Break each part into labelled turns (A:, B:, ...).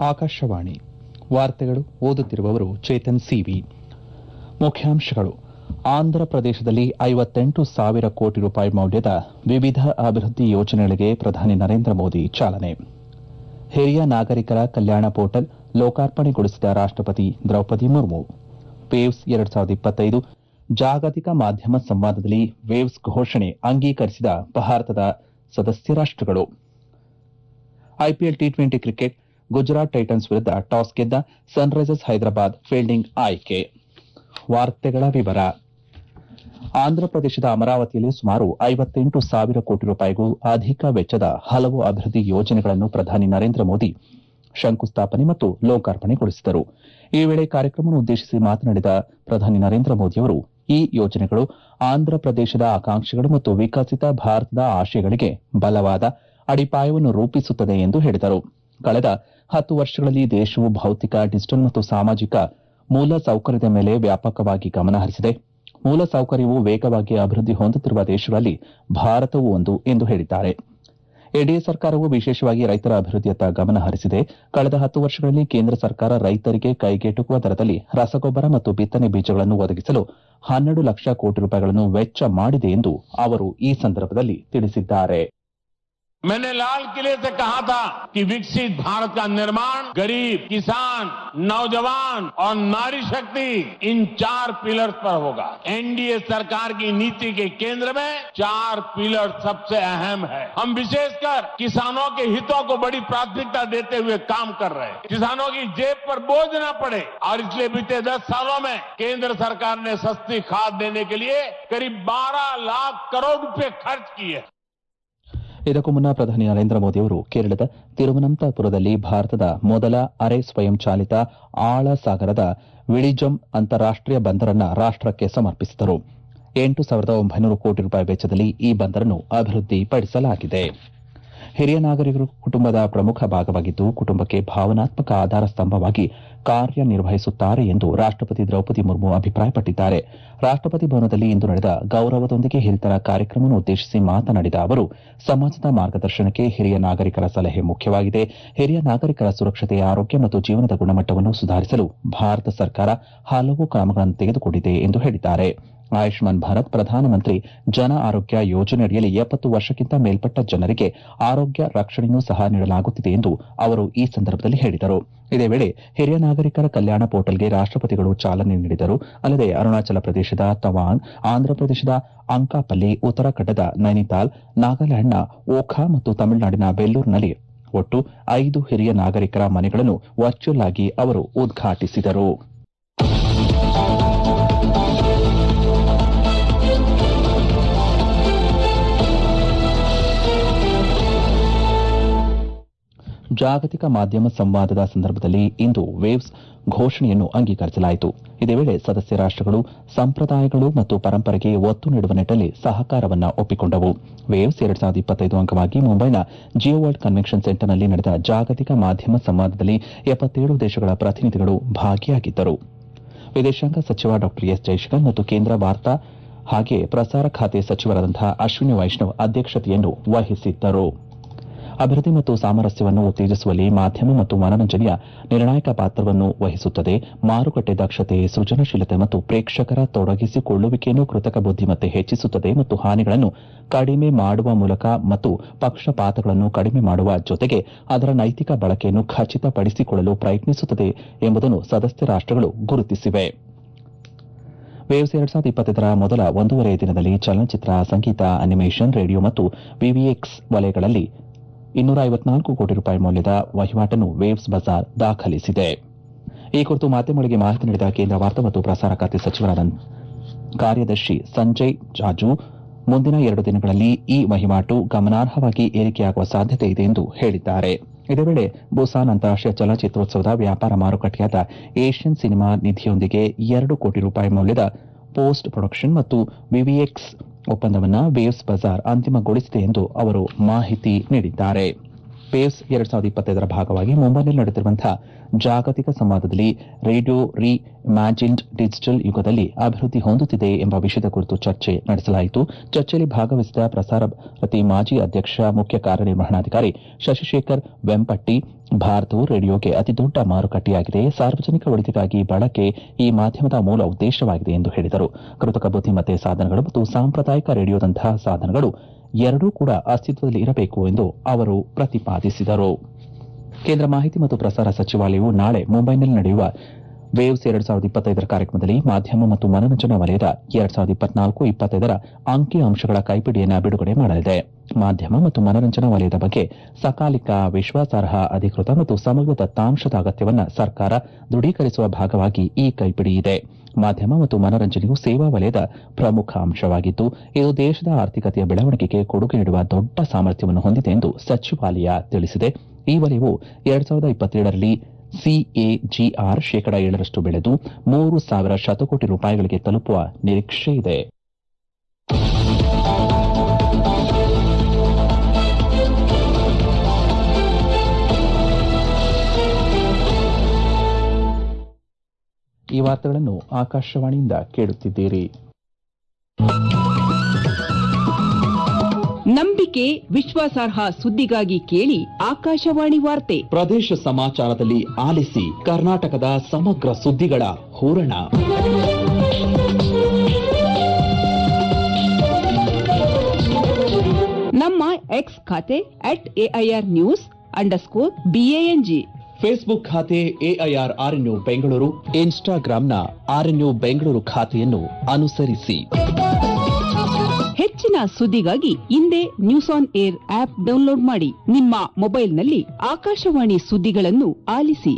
A: ಆಕಾಶವಾಣಿ ವಾರ್ತೆಗಳು ಓದುತ್ತಿರುವವರು ಚೇತನ್ ಸಿವಿ ಮುಖ್ಯಾಂಶಗಳು ಆಂಧ್ರಪ್ರದೇಶದಲ್ಲಿ ಐವತ್ತೆಂಟು ಸಾವಿರ ಕೋಟಿ ರೂಪಾಯಿ ಮೌಲ್ಯದ ವಿವಿಧ ಅಭಿವೃದ್ಧಿ ಯೋಜನೆಗಳಿಗೆ ಪ್ರಧಾನಿ ನರೇಂದ್ರ ಮೋದಿ ಚಾಲನೆ ಹಿರಿಯ ನಾಗರಿಕರ ಕಲ್ಯಾಣ ಪೋರ್ಟಲ್ ಲೋಕಾರ್ಪಣೆಗೊಳಿಸಿದ ರಾಷ್ಟಪತಿ ದ್ರೌಪದಿ ಮುರ್ಮು ವೇವ್ಸ್ ಎರಡು ಸಾವಿರದ ಇಪ್ಪತ್ತೈದು ಜಾಗತಿಕ ಮಾಧ್ಯಮ ಸಂವಾದದಲ್ಲಿ ವೇವ್ಸ್ ಘೋಷಣೆ ಅಂಗೀಕರಿಸಿದ ಭಾರತದ ಸದಸ್ಯ ರಾಷ್ಟಗಳು IPL T twenty cricket Gujarat Titans ವಿರುದ್ಧ ಟಾಸ್ ಗೆದ್ದ ಸನ್ರೈಸರ್ಸ್ ಹೈದರಾಬಾದ್ ಫೀಲ್ಡಿಂಗ್ ಆಯ್ಕೆ ವಾರ್ತೆಗಳ ವಿವರ ಆಂಧ್ರಪ್ರದೇಶದ ಅಮರಾವತಿಯಲ್ಲಿ ಸುಮಾರು ಐವತ್ತೆಂಟು ಸಾವಿರ ಕೋಟಿ ರೂಪಾಯಿಗೂ ಅಧಿಕ ವೆಚ್ಚದ ಹಲವು ಅಭಿವೃದ್ಧಿ ಯೋಜನೆಗಳನ್ನು ಪ್ರಧಾನಿ ನರೇಂದ್ರ ಮೋದಿ ಶಂಕುಸ್ಥಾಪನೆ ಮತ್ತು ಲೋಕಾರ್ಪಣೆಗೊಳಿಸಿದರು ಈ ವೇಳೆ ಕಾರ್ಯಕ್ರಮವನ್ನು ಉದ್ದೇಶಿಸಿ ಮಾತನಾಡಿದ ಪ್ರಧಾನಿ ನರೇಂದ್ರ ಮೋದಿಯವರು ಈ ಯೋಜನೆಗಳು ಆಂಧ್ರಪ್ರದೇಶದ ಆಕಾಂಕ್ಷೆಗಳು ಮತ್ತು ವಿಕಸಿತ ಭಾರತದ ಆಶಯಗಳಿಗೆ ಬಲವಾದ ಅಡಿಪಾಯವನ್ನು ರೂಪಿಸುತ್ತದೆ ಎಂದು ಹೇಳಿದರು ಕಳೆದ ಹತ್ತು ವರ್ಷಗಳಲ್ಲಿ ದೇಶವು ಭೌತಿಕ ಡಿಜಿಟಲ್ ಮತ್ತು ಸಾಮಾಜಿಕ ಮೂಲ ಸೌಕರ್ಯದ ಮೇಲೆ ವ್ಯಾಪಕವಾಗಿ ಗಮನ ಹರಿಸಿದೆ ಮೂಲ ಸೌಕರ್ಯವು ವೇಗವಾಗಿ ಅಭಿವೃದ್ಧಿ ಹೊಂದುತ್ತಿರುವ ದೇಶಗಳಲ್ಲಿ ಭಾರತವೂ ಒಂದು ಎಂದು ಹೇಳಿದ್ದಾರೆ ಎನ್ಡಿಎ ಸರ್ಕಾರವು ವಿಶೇಷವಾಗಿ ರೈತರ ಅಭಿವೃದ್ಧಿಯತ್ತ ಗಮನ ಹರಿಸಿದೆ ಕಳೆದ ಹತ್ತು ವರ್ಷಗಳಲ್ಲಿ ಕೇಂದ್ರ ಸರ್ಕಾರ ರೈತರಿಗೆ ಕೈಗೆಟುಕುವ ದರದಲ್ಲಿ ರಸಗೊಬ್ಬರ ಮತ್ತು ಬಿತ್ತನೆ ಬೀಜಗಳನ್ನು ಒದಗಿಸಲು ಹನ್ನೆರಡು ಲಕ್ಷ ಕೋಟಿ ರೂಪಾಯಿಗಳನ್ನು ವೆಚ್ಚ ಮಾಡಿದೆ ಎಂದು ಅವರು ಈ ಸಂದರ್ಭದಲ್ಲಿ ತಿಳಿಸಿದ್ದಾರೆ
B: मैंने लाल किले से कहा था कि विकसित भारत का निर्माण गरीब किसान नौजवान और नारी शक्ति इन चार पिलर्स पर होगा एनडीए सरकार की नीति के केंद्र में चार पिलर सबसे अहम है हम विशेषकर किसानों के हितों को बड़ी प्राथमिकता देते हुए काम कर रहे हैं किसानों की जेब पर बोझ न पड़े और इसलिए बीते दस सालों में केंद्र सरकार ने सस्ती खाद देने के लिए करीब 12 लाख करोड़ रुपए खर्च किए हैं
A: ಇದಕ್ಕೂ ಮುನ್ನ ಪ್ರಧಾನಿ ನರೇಂದ್ರ ಮೋದಿಯವರು ಕೇರಳದ ತಿರುವನಂತಪುರದಲ್ಲಿ ಭಾರತದ ಮೊದಲ ಅರೆ ಸ್ವಯಂಚಾಲಿತ ಆಳಸಾಗರದ ವಿಳಿಜಂ ಅಂತಾರಾಷ್ಟೀಯ ಬಂದರನ್ನ ರಾಷ್ಟಕ್ಕೆ ಸಮರ್ಪಿಸಿದರು ಎಂಟು ಸಾವಿರದ ಒಂಬೈನೂರು ಕೋಟಿ ರೂಪಾಯಿ ವೆಚ್ಚದಲ್ಲಿ ಈ ಬಂದರನ್ನು ಅಭಿವೃದ್ಧಿಪಡಿಸಲಾಗಿದೆ ಹಿರಿಯ ನಾಗರಿಕರು ಕುಟುಂಬದ ಪ್ರಮುಖ ಭಾಗವಾಗಿದ್ದು ಕುಟುಂಬಕ್ಕೆ ಭಾವನಾತ್ಮಕ ಆಧಾರ ಸ್ತಂಭವಾಗಿ ಕಾರ್ಯನಿರ್ವಹಿಸುತ್ತಾರೆ ಎಂದು ರಾಷ್ಟಪತಿ ದ್ರೌಪದಿ ಮುರ್ಮು ಅಭಿಪ್ರಾಯಪಟ್ಟಿದ್ದಾರೆ ರಾಷ್ಟಪತಿ ಭವನದಲ್ಲಿ ಇಂದು ನಡೆದ ಗೌರವದೊಂದಿಗೆ ಹಿರಿತನ ಕಾರ್ಯಕ್ರಮವನ್ನು ಉದ್ದೇಶಿಸಿ ಮಾತನಾಡಿದ ಅವರು ಸಮಾಜದ ಮಾರ್ಗದರ್ಶನಕ್ಕೆ ಹಿರಿಯ ನಾಗರಿಕರ ಸಲಹೆ ಮುಖ್ಯವಾಗಿದೆ ಹಿರಿಯ ನಾಗರಿಕರ ಸುರಕ್ಷತೆ ಆರೋಗ್ಯ ಮತ್ತು ಜೀವನದ ಗುಣಮಟ್ಟವನ್ನು ಸುಧಾರಿಸಲು ಭಾರತ ಸರ್ಕಾರ ಹಲವು ಕ್ರಮಗಳನ್ನು ತೆಗೆದುಕೊಂಡಿದೆ ಎಂದು ಹೇಳಿದ್ದಾರೆ ಆಯುಷ್ಮಾನ್ ಭಾರತ್ ಪ್ರಧಾನಮಂತ್ರಿ ಜನ ಆರೋಗ್ಯ ಯೋಜನೆಯಡಿಯಲ್ಲಿ ಎಪ್ಪತ್ತು ವರ್ಷಕ್ಕಿಂತ ಮೇಲ್ಪಟ್ಟ ಜನರಿಗೆ ಆರೋಗ್ಯ ರಕ್ಷಣೆಯೂ ಸಹ ನೀಡಲಾಗುತ್ತಿದೆ ಎಂದು ಅವರು ಈ ಸಂದರ್ಭದಲ್ಲಿ ಹೇಳಿದರು ಇದೇ ವೇಳೆ ಹಿರಿಯ ನಾಗರಿಕರ ಕಲ್ಯಾಣ ಪೋರ್ಟಲ್ಗೆ ರಾಷ್ಟಪತಿಗಳು ಚಾಲನೆ ನೀಡಿದರು ಅಲ್ಲದೆ ಅರುಣಾಚಲ ಪ್ರದೇಶದ ತವಾಂಗ್ ಆಂಧ್ರಪ್ರದೇಶದ ಅಂಕಾಪಲ್ಲಿ ಉತ್ತರಾಖಂಡದ ನೈನಿತಾಲ್ ನಾಗಾಲ್ಯಾಂಡ್ನ ಓಖಾ ಮತ್ತು ತಮಿಳುನಾಡಿನ ವೆಲ್ಲೂರಿನಲ್ಲಿ ಒಟ್ಟು ಐದು ಹಿರಿಯ ನಾಗರಿಕರ ಮನೆಗಳನ್ನು ವರ್ಚುವಲ್ ಆಗಿ ಅವರು ಉದ್ಘಾಟಿಸಿದರು ಜಾಗತಿಕ ಮಾಧ್ಯಮ ಸಂವಾದದ ಸಂದರ್ಭದಲ್ಲಿ ಇಂದು ವೇವ್ಸ್ ಘೋಷಣೆಯನ್ನು ಅಂಗೀಕರಿಸಲಾಯಿತು ಇದೇ ವೇಳೆ ಸದಸ್ಯ ರಾಷ್ಟಗಳು ಸಂಪ್ರದಾಯಗಳು ಮತ್ತು ಪರಂಪರೆಗೆ ಒತ್ತು ನೀಡುವ ನಿಟ್ಟಲ್ಲಿ ಸಹಕಾರವನ್ನು ಒಪ್ಪಿಕೊಂಡವು ವೇವ್ಸ್ ಎರಡ್ ಸಾವಿರದ ಇಪ್ಪತ್ತೈದು ಅಂಗವಾಗಿ ಮುಂಬೈನ ಜಿಯೋ ವರ್ಲ್ಡ್ ಕನ್ವೆನ್ಷನ್ ಸೆಂಟರ್ನಲ್ಲಿ ನಡೆದ ಜಾಗತಿಕ ಮಾಧ್ಯಮ ಸಂವಾದದಲ್ಲಿ ಎಪ್ಪತ್ತೇಳು ದೇಶಗಳ ಪ್ರತಿನಿಧಿಗಳು ಭಾಗಿಯಾಗಿದ್ದರು ವಿದೇಶಾಂಗ ಸಚಿವ ಡಾ ಎಸ್ ಜೈಶಂಕರ್ ಮತ್ತು ಕೇಂದ್ರ ವಾರ್ತಾ ಹಾಗೆ ಪ್ರಸಾರ ಖಾತೆ ಸಚಿವರಾದಂತಹ ಅಶ್ವಿನಿ ವೈಷ್ಣವ್ ಅಧ್ಯಕ್ಷತೆಯನ್ನು ವಹಿಸಿದ್ದರು ಅಭಿವೃದ್ಧಿ ಮತ್ತು ಸಾಮರಸ್ಯವನ್ನು ಉತ್ತೇಜಿಸುವಲ್ಲಿ ಮಾಧ್ಯಮ ಮತ್ತು ಮನರಂಜನೆಯ ನಿರ್ಣಾಯಕ ಪಾತ್ರವನ್ನು ವಹಿಸುತ್ತದೆ ಮಾರುಕಟ್ಟೆ ದಕ್ಷತೆ ಸೃಜನಶೀಲತೆ ಮತ್ತು ಪ್ರೇಕ್ಷಕರ ತೊಡಗಿಸಿಕೊಳ್ಳುವಿಕೆಯನ್ನು ಕೃತಕ ಬುದ್ದಿಮತ್ತೆ ಹೆಚ್ಚಿಸುತ್ತದೆ ಮತ್ತು ಹಾನಿಗಳನ್ನು ಕಡಿಮೆ ಮಾಡುವ ಮೂಲಕ ಮತ್ತು ಪಕ್ಷಪಾತಗಳನ್ನು ಕಡಿಮೆ ಮಾಡುವ ಜೊತೆಗೆ ಅದರ ನೈತಿಕ ಬಳಕೆಯನ್ನು ಖಚಿತಪಡಿಸಿಕೊಳ್ಳಲು ಪ್ರಯತ್ನಿಸುತ್ತದೆ ಎಂಬುದನ್ನು ಸದಸ್ಯ ರಾಷ್ಟಗಳು ಗುರುತಿಸಿವೆ ವೇವ್ಸ್ ಎರಡ್ ಸಾವಿರದ ಇಪ್ಪತ್ತೈದರ ಮೊದಲ ಒಂದೂವರೆ ದಿನದಲ್ಲಿ ಚಲನಚಿತ್ರ ಸಂಗೀತ ಅನಿಮೇಷನ್ ರೇಡಿಯೋ ಮತ್ತು ವಿವಿಎಕ್ಸ್ ವಲಯಗಳಲ್ಲಿ ಇನ್ನೂರ ಐವತ್ನಾಲ್ಕು ಕೋಟಿ ರೂಪಾಯಿ ಮೌಲ್ಯದ ವಹಿವಾಟನ್ನು ವೇವ್ಸ್ ಬಜಾರ್ ದಾಖಲಿಸಿದೆ ಈ ಕುರಿತು ಮಾಧ್ಯಮಗಳಿಗೆ ಮಾಹಿತಿ ನೀಡಿದ ಕೇಂದ್ರ ವಾರ್ತಾ ಮತ್ತು ಪ್ರಸಾರ ಖಾತೆ ಸಚಿವರಾದ ಕಾರ್ಯದರ್ಶಿ ಸಂಜಯ್ ಜಾಜು ಮುಂದಿನ ಎರಡು ದಿನಗಳಲ್ಲಿ ಈ ವಹಿವಾಟು ಗಮನಾರ್ಹವಾಗಿ ಏರಿಕೆಯಾಗುವ ಸಾಧ್ಯತೆ ಇದೆ ಎಂದು ಹೇಳಿದ್ದಾರೆ ಇದೇ ವೇಳೆ ಬುಸಾನ್ ಅಂತಾರಾಷ್ಟೀಯ ಚಲನಚಿತ್ರೋತ್ಸವದ ವ್ಯಾಪಾರ ಮಾರುಕಟ್ಟೆಯಾದ ಏಷ್ಯನ್ ಸಿನಿಮಾ ನಿಧಿಯೊಂದಿಗೆ ಎರಡು ಕೋಟಿ ರೂಪಾಯಿ ಮೌಲ್ಯದ ಪೋಸ್ಟ್ ಪ್ರೊಡಕ್ಷನ್ ಮತ್ತು ವಿವಿಎಕ್ಸ್ ಒಪ್ಪಂದವನ್ನು ವೇವ್ಸ್ ಬಜಾರ್ ಅಂತಿಮಗೊಳಿಸಿದೆ ಎಂದು ಅವರು ಮಾಹಿತಿ ನೀಡಿದ್ದಾರೆ ವೇವ್ಸ್ ಎರಡ್ ಸಾವಿರದ ಇಪ್ಪತ್ತೈದರ ಭಾಗವಾಗಿ ಮುಂಬೈನಲ್ಲಿ ನಡೆದಿರುವಂತಹ ಜಾಗತಿಕ ಸಂವಾದದಲ್ಲಿ ರೇಡಿಯೋ ರಿ ಇಮ್ಯಾಜಿನ್ಡ್ ಡಿಜಿಟಲ್ ಯುಗದಲ್ಲಿ ಅಭಿವೃದ್ಧಿ ಹೊಂದುತ್ತಿದೆ ಎಂಬ ವಿಷಯದ ಕುರಿತು ಚರ್ಚೆ ನಡೆಸಲಾಯಿತು ಚರ್ಚೆಯಲ್ಲಿ ಭಾಗವಹಿಸಿದ ಪ್ರಸಾರ ಭಾರತಿ ಮಾಜಿ ಅಧ್ಯಕ್ಷ ಮುಖ್ಯ ಕಾರ್ಯನಿರ್ವಹಣಾಧಿಕಾರಿ ಶಶಿಶೇಖರ್ ವೆಂಪಟ್ಟಿ ಭಾರತವು ರೇಡಿಯೋಗೆ ಅತಿದೊಡ್ಡ ಮಾರುಕಟ್ಟೆಯಾಗಿದೆ ಸಾರ್ವಜನಿಕ ಒಳಿತಿಗಾಗಿ ಬಳಕೆ ಈ ಮಾಧ್ಯಮದ ಮೂಲ ಉದ್ದೇಶವಾಗಿದೆ ಎಂದು ಹೇಳಿದರು ಕೃತಕ ಬುದ್ದಿಮತ್ತೆ ಸಾಧನಗಳು ಮತ್ತು ಸಾಂಪ್ರದಾಯಿಕ ರೇಡಿಯೋದಂತಹ ಸಾಧನಗಳು ಎರಡೂ ಕೂಡ ಅಸ್ತಿತ್ವದಲ್ಲಿ ಇರಬೇಕು ಎಂದು ಅವರು ಪ್ರತಿಪಾದಿಸಿದರು ಕೇಂದ್ರ ಮಾಹಿತಿ ಮತ್ತು ಪ್ರಸಾರ ಸಚಿವಾಲಯವು ನಾಳೆ ಮುಂಬೈನಲ್ಲಿ ನಡೆಯುವ ವೇವ್ಸ್ ಎರಡ್ ಸಾವಿರದ ಇಪ್ಪತ್ತೈದರ ಕಾರ್ಯಕ್ರಮದಲ್ಲಿ ಮಾಧ್ಯಮ ಮತ್ತು ಮನರಂಜನಾ ವಲಯದ ಎರಡ್ ಸಾವಿರದ ಇಪ್ಪತ್ನಾಲ್ಕು ಇಪ್ಪತ್ತೈದರ ಅಂಕಿ ಅಂಶಗಳ ಕೈಪಿಡಿಯನ್ನು ಬಿಡುಗಡೆ ಮಾಡಲಿದೆ ಮಾಧ್ಯಮ ಮತ್ತು ಮನರಂಜನಾ ವಲಯದ ಬಗ್ಗೆ ಸಕಾಲಿಕ ವಿಶ್ವಾಸಾರ್ಹ ಅಧಿಕೃತ ಮತ್ತು ಸಮಗ್ರ ದತ್ತಾಂಶದ ಅಗತ್ಯವನ್ನು ಸರ್ಕಾರ ದೃಢೀಕರಿಸುವ ಭಾಗವಾಗಿ ಈ ಕೈಪಿಡಿ ಇದೆ ಮಾಧ್ಯಮ ಮತ್ತು ಮನರಂಜನೆಯು ಸೇವಾ ವಲಯದ ಪ್ರಮುಖ ಅಂಶವಾಗಿದ್ದು ಇದು ದೇಶದ ಆರ್ಥಿಕತೆಯ ಬೆಳವಣಿಗೆಗೆ ಕೊಡುಗೆ ನೀಡುವ ದೊಡ್ಡ ಸಾಮರ್ಥ್ಯವನ್ನು ಹೊಂದಿದೆ ಎಂದು ಸಚಿವಾಲಯ ತಿಳಿಸಿದೆ ಈ ವಲಯವು ಎರಡ್ ಸಾವಿರದ ಇಪ್ಪತ್ತೇಳರಲ್ಲಿ ಸಿಎಜಿಆರ್ ಶೇಕಡ ಏಳರಷ್ಟು ಬೆಳೆದು ಮೂರು ಸಾವಿರ ಶತಕೋಟಿ ರೂಪಾಯಿಗಳಿಗೆ ತಲುಪುವ ನಿರೀಕ್ಷೆ ಇದೆ ಈ ವಾರ್ತೆಗಳನ್ನು ಆಕಾಶವಾಣಿಯಿಂದ ಕೇಳುತ್ತಿದ್ದೀರಿ
C: ನಂಬಿಕೆ ವಿಶ್ವಾಸಾರ್ಹ ಸುದ್ದಿಗಾಗಿ ಕೇಳಿ ಆಕಾಶವಾಣಿ ವಾರ್ತೆ
A: ಪ್ರದೇಶ ಸಮಾಚಾರದಲ್ಲಿ ಆಲಿಸಿ ಕರ್ನಾಟಕದ ಸಮಗ್ರ ಸುದ್ದಿಗಳ ಹೂರಣ
C: ನಮ್ಮ ಎಕ್ಸ್ ಖಾತೆ at AIR news underscore BANG
A: Facebook ಖಾತೆ ಎಐಆರ್ ಆರ್ಎನ್ಯು ಬೆಂಗಳೂರು ಇನ್ಸ್ಟಾಗ್ರಾಂನ ಆರ್ಎನ್ಯು ಬೆಂಗಳೂರು ಖಾತೆಯನ್ನು ಅನುಸರಿಸಿ
C: ಹೆಚ್ಚಿನ ಸುದ್ದಿಗಾಗಿ ಹಿಂದೆ news on air app download ಮಾಡಿ ನಿಮ್ಮ ಮೊಬೈಲ್ನಲ್ಲಿ ಆಕಾಶವಾಣಿ ಸುದ್ದಿಗಳನ್ನು ಆಲಿಸಿ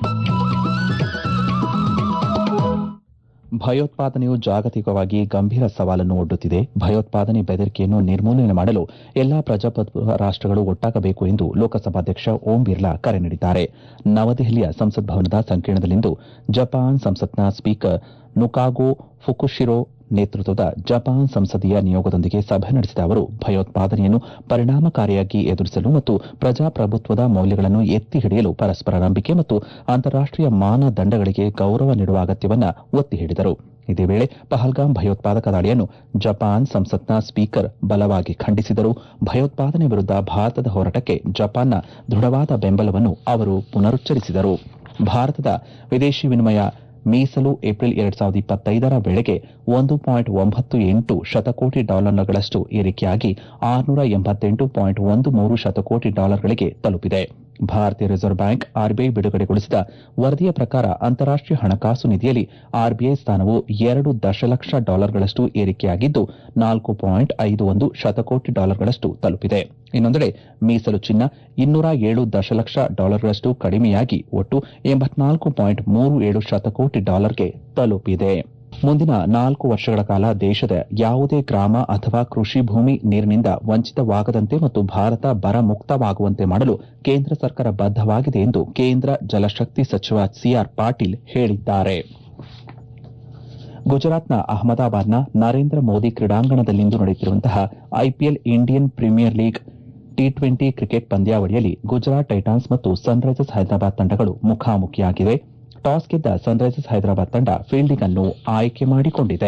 A: ಭಯೋತ್ಪಾದನೆಯು ಜಾಗತಿಕವಾಗಿ ಗಂಭೀರ ಸವಾಲನ್ನು ಒಡ್ಡುತ್ತಿದೆ ಭಯೋತ್ಪಾದನೆ ಬೆದರಿಕೆಯನ್ನು ನಿರ್ಮೂಲನೆ ಮಾಡಲು ಎಲ್ಲಾ ಪ್ರಜಾಪ್ರಭುತ್ವ ರಾಷ್ಟಗಳು ಒಟ್ಟಾಗಬೇಕು ಎಂದು ಲೋಕಸಭಾಧ್ಯಕ್ಷ ಓಂ ಬಿರ್ಲಾ ಕರೆ ನೀಡಿದ್ದಾರೆ ನವದೆಹಲಿಯ ಸಂಸತ್ ಭವನದ ಸಂಕೀರ್ಣದಲ್ಲಿಂದು ಜಪಾನ್ ಸಂಸತ್ನ ಸ್ಪೀಕರ್ ನುಕಾಗೋ ಫುಕುಶಿರೋ ನೇತೃತ್ವದ ಜಪಾನ್ ಸಂಸದೀಯ ನಿಯೋಗದೊಂದಿಗೆ ಸಭೆ ನಡೆಸಿದ ಅವರು ಭಯೋತ್ಪಾದನೆಯನ್ನು ಪರಿಣಾಮಕಾರಿಯಾಗಿ ಎದುರಿಸಲು ಮತ್ತು ಪ್ರಜಾಪ್ರಭುತ್ವದ ಮೌಲ್ಯಗಳನ್ನು ಎತ್ತಿ ಹಿಡಿಯಲು ಪರಸ್ಪರ ನಂಬಿಕೆ ಮತ್ತು ಅಂತಾರಾಷ್ಟೀಯ ಮಾನದಂಡಗಳಿಗೆ ಗೌರವ ನೀಡುವ ಅಗತ್ಯವನ್ನ ಒತ್ತಿ ಹೇಳಿದರು ಇದೇ ವೇಳೆ ಪಹಲ್ಗಾಮ್ ಭಯೋತ್ಪಾದಕ ದಾಳಿಯನ್ನು ಜಪಾನ್ ಸಂಸತ್ನ ಸ್ಪೀಕರ್ ಬಲವಾಗಿ ಖಂಡಿಸಿದರು ಭಯೋತ್ಪಾದನೆ ವಿರುದ್ಧ ಭಾರತದ ಹೋರಾಟಕ್ಕೆ ಜಪಾನ್ನ ದೃಢವಾದ ಬೆಂಬಲವನ್ನು ಅವರು ಪುನರುಚ್ಚರಿಸಿದರು ಭಾರತದ ವಿದೇಶಿ ವಿನಿಮಯ ಮೀಸಲು ಏಪ್ರಿಲ್ ಎರಡ್ ಸಾವಿರದ ಇಪ್ಪತ್ತೈದರ ವೇಳೆಗೆ ಒಂದು ಪಾಯಿಂಟ್ ಒಂಬತ್ತು ಎಂಟು ಶತಕೋಟಿ ಡಾಲರ್ಗಳಷ್ಟು ಏರಿಕೆಯಾಗಿ ಆರುನೂರ ಎಂಬತ್ತೆಂಟು ಪಾಯಿಂಟ್ ಒಂದು ಮೂರು ಶತಕೋಟಿ ಡಾಲರ್ಗಳಿಗೆ ತಲುಪಿದೆ ಭಾರತೀಯ ರಿಸರ್ವ್ ಬ್ಯಾಂಕ್ ಆರ್ಬಿಐ ಬಿಡುಗಡೆಗೊಳಿಸಿದ ವರದಿಯ ಪ್ರಕಾರ ಅಂತಾರಾಷ್ಟೀಯ ಹಣಕಾಸು ನಿಧಿಯಲ್ಲಿ ಆರ್ಬಿಐ ಸ್ಥಾನವು ಎರಡು ದಶಲಕ್ಷ ಡಾಲರ್ಗಳಷ್ಟು ಏರಿಕೆಯಾಗಿದ್ದು ನಾಲ್ಕು ಪಾಯಿಂಟ್ ಐದು ಒಂದು ಶತಕೋಟಿ ಡಾಲರ್ಗಳಷ್ಟು ತಲುಪಿದೆ ಇನ್ನೊಂದೆಡೆ ಮೀಸಲು ಚಿನ್ನ ಇನ್ನೂರ ಏಳು ದಶಲಕ್ಷ ಡಾಲರ್ಗಳಷ್ಟು ಕಡಿಮೆಯಾಗಿ ಒಟ್ಟು ಎಂಬತ್ನಾಲ್ಕು ಪಾಯಿಂಟ್ ಮೂರು ಏಳು ಶತಕೋಟಿ ಡಾಲರ್ಗೆ ತಲುಪಿದೆ ಮುಂದಿನ ನಾಲ್ಕು ವರ್ಷಗಳ ಕಾಲ ದೇಶದ ಯಾವುದೇ ಗ್ರಾಮ ಅಥವಾ ಕೃಷಿ ಭೂಮಿ ನೀರಿನಿಂದ ವಂಚಿತವಾಗದಂತೆ ಮತ್ತು ಭಾರತ ಬರ ಮುಕ್ತವಾಗುವಂತೆ ಮಾಡಲು ಕೇಂದ್ರ ಸರ್ಕಾರ ಬದ್ದವಾಗಿದೆ ಎಂದು ಕೇಂದ್ರ ಜಲಶಕ್ತಿ ಸಚಿವ ಸಿಆರ್ ಪಾಟೀಲ್ ಹೇಳಿದ್ದಾರೆ ಗುಜರಾತ್ನ ಅಹಮದಾಬಾದ್ನ ನರೇಂದ್ರ ಮೋದಿ ಕ್ರೀಡಾಂಗಣದಲ್ಲಿಂದು ನಡೆಯುತ್ತಿರುವಂತಹ IPL Indian Premier League T twenty cricket ಪಂದ್ಯಾವಳಿಯಲ್ಲಿ ಗುಜರಾತ್ ಟೈಟಾನ್ಸ್ ಮತ್ತು ಸನ್ರೈಸರ್ಸ್ ಹೈದರಾಬಾದ್ ತಂಡಗಳು ಮುಖಾಮುಖಿಯಾಗಿವೆ ಟಾಸ್ ಗೆದ್ದ ಸನ್ರೈಸರ್ಸ್ ಹೈದರಾಬಾದ್ ತಂಡ ಫೀಲ್ಡಿಂಗ್ ಅನ್ನು ಆಯ್ಕೆ ಮಾಡಿಕೊಂಡಿದೆ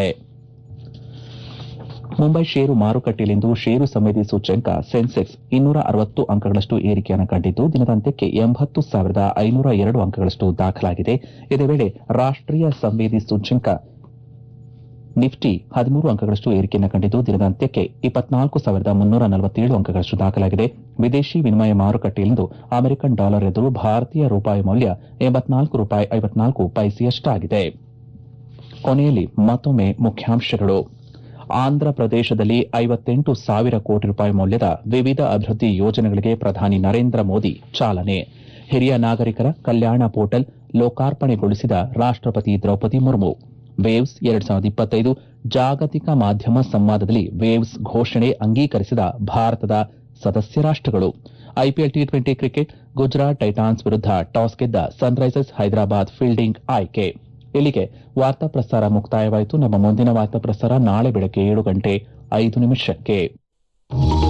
A: ಮುಂಬೈ ಷೇರು ಮಾರುಕಟ್ಟೆಯಲ್ಲಿಂದು ಷೇರು ಸಂವೇದಿ ಸೂಚ್ಯಂಕ ಸೆನ್ಸೆಕ್ಸ್ ಇನ್ನೂರ ಅರವತ್ತು ಅಂಕಗಳಷ್ಟು ಏರಿಕೆಯನ್ನು ಕಂಡಿದ್ದು ದಿನದಂತ್ಯಕ್ಕೆ ಎಂಬತ್ತು ಸಾವಿರದ ಐನೂರ ಎರಡು ಅಂಕಗಳಷ್ಟು ದಾಖಲಾಗಿದೆ ಇದೇ ವೇಳೆ ರಾಷ್ಟೀಯ ಸಂವೇದಿ ಸೂಚ್ಯಂಕ ನಿಫ್ಟಿ ಹದಿಮೂರು ಅಂಕಗಳಷ್ಟು ಏರಿಕೆಯನ್ನು ಕಂಡಿದ್ದು ದಿನದಂತ್ಯಕ್ಕೆ ಇಪ್ಪತ್ನಾಲ್ಕು ಸಾವಿರದ ಮುನ್ನೂರ ನಲವತ್ತೇಳು ಅಂಕಗಳಷ್ಟು ದಾಖಲಾಗಿದೆ ವಿದೇಶಿ ವಿನಿಮಯ ಮಾರುಕಟ್ಟೆಯಲ್ಲಿಂದು ಅಮೆರಿಕನ್ ಡಾಲರ್ ಎದುರು ಭಾರತೀಯ ರೂಪಾಯಿ ಮೌಲ್ಯ ಎಂಬತ್ನಾಲ್ಕು ರೂಪಾಯಿ ಐವತ್ನಾಲ್ಕು ಪೈಸೆಯಷ್ಟಾಗಿದೆ ಕೊನೆಯಲ್ಲಿ ಮತ್ತೊಮ್ಮೆ ಮುಖ್ಯಾಂಶಗಳು ಆಂಧ್ರಪ್ರದೇಶದಲ್ಲಿ ಐವತ್ತೆಂಟು ಸಾವಿರ ಕೋಟಿ ರೂಪಾಯಿ ಮೌಲ್ಯದ ವಿವಿಧ ಅಭಿವೃದ್ಧಿ ಯೋಜನೆಗಳಿಗೆ ಪ್ರಧಾನಿ ನರೇಂದ್ರ ಮೋದಿ ಚಾಲನೆ ಹಿರಿಯ ನಾಗರಿಕರ ಕಲ್ಯಾಣ ಪೋರ್ಟಲ್ ಲೋಕಾರ್ಪಣೆಗೊಳಿಸಿದ ರಾಷ್ಟಪತಿ ದ್ರೌಪದಿ ಮುರ್ಮು ವೇವ್ಸ್ ಎರಡ್ ಸಾವಿರದ ಇಪ್ಪತ್ತೈದು ಜಾಗತಿಕ ಮಾಧ್ಯಮ ಸಂವಾದದಲ್ಲಿ ವೇವ್ಸ್ ಘೋಷಣೆ ಅಂಗೀಕರಿಸಿದ ಭಾರತದ ಸದಸ್ಯ ರಾಷ್ಟಗಳು IPL T twenty cricket Gujarat Titans ವಿರುದ್ಧ ಟಾಸ್ ಗೆದ್ದ ಸನ್ರೈಸರ್ಸ್ ಹೈದರಾಬಾದ್ ಫೀಲ್ಡಿಂಗ್ ಆಯ್ಕೆ ಇಲ್ಲಿಗೆ ವಾರ್ತಾ ಪ್ರಸಾರ ಮುಕ್ತಾಯವಾಯಿತು ನಮ್ಮ ಮುಂದಿನ ವಾರ್ತಾ ಪ್ರಸಾರ ನಾಳೆ ಬೆಳಗ್ಗೆ ಏಳು ಗಂಟೆ ಐದು ನಿಮಿಷಕ್ಕೆ